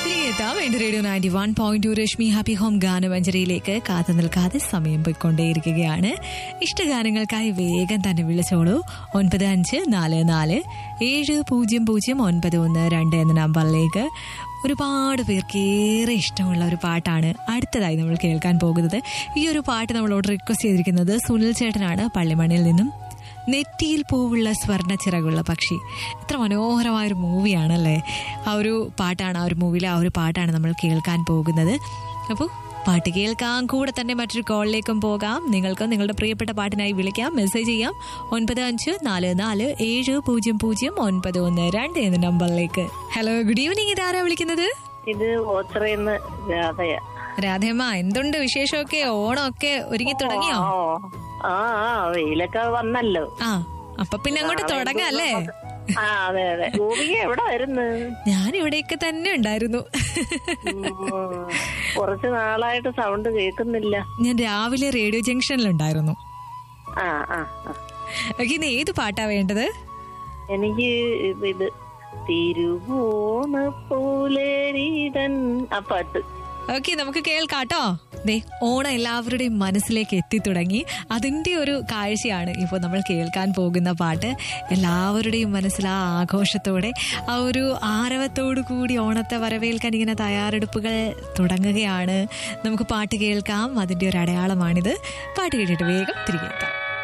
എത്താം എന്റെ radio ninety one point two Rashmi happy home ഗാനമഞ്ജരിയിലേക്ക് കാത്തു നിൽക്കാതെ സമയം പോയിക്കൊണ്ടേയിരിക്കുകയാണ് ഇഷ്ടഗാനങ്ങൾക്കായി വേഗം തന്നെ വിളിച്ചോളൂ ഒൻപത് അഞ്ച് നാല് നാല് ഏഴ് പൂജ്യം പൂജ്യം ഒൻപത് ഒന്ന് രണ്ട് എന്ന നമ്പറിലേക്ക് ഒരുപാട് പേർക്ക് ഏറെ ഇഷ്ടമുള്ള ഒരു പാട്ടാണ് അടുത്തതായി നമ്മൾ കേൾക്കാൻ പോകുന്നത് ഈ ഒരു പാട്ട് നമ്മളോട് റിക്വസ്റ്റ് ചെയ്തിരിക്കുന്നത് സുനിൽ ചേട്ടനാണ് പള്ളിമണിയിൽ നിന്നും നെറ്റിയിൽ പൂവുള്ള സ്വർണ്ണ ചിറകുള്ള പക്ഷി എത്ര മനോഹരമായ ഒരു മൂവിയാണല്ലേ ആ ഒരു പാട്ടാണ് ആ ഒരു മൂവിയിലെ ആ ഒരു പാട്ടാണ് നമ്മൾ കേൾക്കാൻ പോകുന്നത് അപ്പോൾ പാട്ട് കേൾക്കാം കൂടെ തന്നെ മറ്റൊരു കോളിലേക്കും പോകാം നിങ്ങൾക്ക് നിങ്ങളുടെ പ്രിയപ്പെട്ട പാട്ടിനായി വിളിക്കാം മെസ്സേജ് ചെയ്യാം ഒൻപത് അഞ്ച് നാല് നാല് ഏഴ് പൂജ്യം പൂജ്യം ഒൻപത് ഒന്ന് രണ്ട് എന്ന നമ്പറിലേക്ക് ഹലോ ഗുഡ് ഈവനിങ് ഇതാരാ വിളിക്കുന്നത് ഇത് ഓച്ചറയിന്ന് രാധയ രാധേമ്മ എന്തുണ്ട് വിശേഷമൊക്കെ ഓണമൊക്കെ ഒരുങ്ങി തുടങ്ങിയോ ഓ ആ ആ വെയിലൊക്കെ വന്നല്ലോ ആ അപ്പൊ പിന്നെ അങ്ങോട്ട് തുടങ്ങാം അല്ലേ ആ അതെ അതെ ഭൂമിക എവിടെ വരുന്നു ഞാൻ ഇവിടെയൊക്കെ തന്നെ ഉണ്ടായിരുന്നു കുറച്ച് നാളായിട്ട് സൗണ്ട് കേൾക്കുന്നില്ല ഞാൻ രാവിലെ റേഡിയോ ജംഗ്ഷനിലുണ്ടായിരുന്നു ആ ആ ആ. ഓക്കെ ഇന്ന് ഏത് പാട്ടാ വേണ്ടത് എനിക്ക് ഇത് ഇത് തിരുവോണ പൂലേരീതൻ ആ പാട്ട് ഓക്കെ നമുക്ക് കേൾക്കാട്ടോ ദേ ഓണം എല്ലാവരുടെയും മനസ്സിലേക്ക് എത്തിത്തുടങ്ങി അതിന്റെ ഒരു കാഴ്ചയാണ് ഇപ്പോൾ നമ്മൾ കേൾക്കാൻ പോകുന്ന പാട്ട് എല്ലാവരുടെയും മനസ്സിൽ ആ ആഘോഷത്തോടെ ആ ഒരു ആരവത്തോടു കൂടി ഓണത്തെ വരവേൽക്കാൻ ഇങ്ങനെ തയ്യാറെടുപ്പുകൾ തുടങ്ങുകയാണ് നമുക്ക് പാട്ട് കേൾക്കാം അതിന്റെ ഒരു അടയാളമാണിത് പാട്ട് കേട്ടിട്ട് വേഗം തിരികെ എത്താം